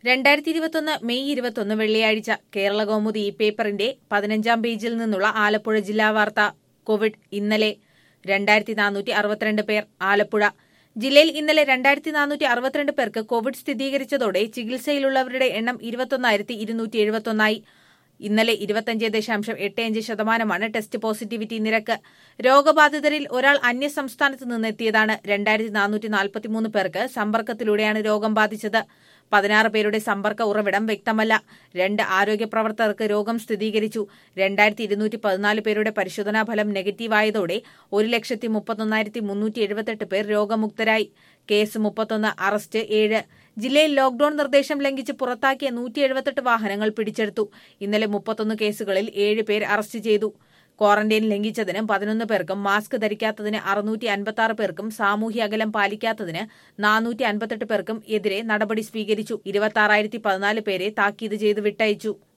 രണ്ടായിരത്തി ഇരുപത്തൊന്ന് മെയ് ഇരുപത്തൊന്ന് വെള്ളിയാഴ്ച കേരള കൗമുദി ഈ പേപ്പറിന്റെ പതിനഞ്ചാം പേജിൽ നിന്നുള്ള ആലപ്പുഴ ജില്ലാ വാർത്ത കോവിഡ് ഇന്നലെ രണ്ടായിരത്തി നാനൂറ്റി അറുപത്തിരണ്ട് പേർ ആലപ്പുഴ ജില്ലയിൽ ഇന്നലെ രണ്ടായിരത്തി നാനൂറ്റി അറുപത്തിരണ്ട് പേർക്ക് കോവിഡ് സ്ഥിരീകരിച്ചതോടെ ചികിത്സയിലുള്ളവരുടെ എണ്ണം ഇരുപത്തൊന്നായിരത്തി ഇരുന്നൂറ്റി എഴുപത്തൊന്നായി ഇന്നലെ ഇരുപത്തഞ്ച് ദശാംശം എട്ട് അഞ്ച് ശതമാനമാണ് ടെസ്റ്റ് പോസിറ്റിവിറ്റി നിരക്ക് രോഗബാധിതരിൽ ഒരാൾ അന്യസംസ്ഥാനത്ത് നിന്നെത്തിയതാണ് രണ്ടായിരത്തി നാനൂറ്റി നാൽപ്പത്തിമൂന്ന് പേർക്ക് സമ്പർക്കത്തിലൂടെയാണ് രോഗം ബാധിച്ചത് പതിനാറ് പേരുടെ സമ്പർക്ക ഉറവിടം വ്യക്തമല്ല രണ്ട് ആരോഗ്യ പ്രവർത്തകർക്ക് രോഗം സ്ഥിരീകരിച്ചു രണ്ടായിരത്തി ഇരുന്നൂറ്റി പതിനാല് പേരുടെ പരിശോധനാ ഫലം നെഗറ്റീവായതോടെ ഒരു ലക്ഷത്തി മുപ്പത്തൊന്നായിരത്തി മുന്നൂറ്റി എഴുപത്തെട്ട് പേർ രോഗമുക്തരായി കേസ് മുപ്പത്തൊന്ന് അറസ്റ്റ് ഏഴ് ജില്ലയിൽ ലോക്ഡൌൺ നിർദ്ദേശം ലംഘിച്ച് പുറത്താക്കിയ നൂറ്റി എഴുപത്തെട്ട് വാഹനങ്ങൾ പിടിച്ചെടുത്തു ഇന്നലെ മുപ്പത്തൊന്ന് കേസുകളിൽ ഏഴ് പേർ അറസ്റ്റ് ചെയ്തു ക്വാറന്റൈൻ ലംഘിച്ചതിന് പതിനൊന്ന് പേർക്കും മാസ്ക് ധരിക്കാത്തതിന് അറുന്നൂറ്റി അൻപത്തി ആറ് പേർക്കും സാമൂഹ്യ അകലം പാലിക്കാത്തതിന് നാനൂറ്റി അൻപത്തെട്ട് പേർക്കും എതിരെ നടപടി സ്വീകരിച്ചു ഇരുപത്തി ആറായിരത്തി പതിനാല് പേരെ താക്കീത് ചെയ്ത് വിട്ടയച്ചു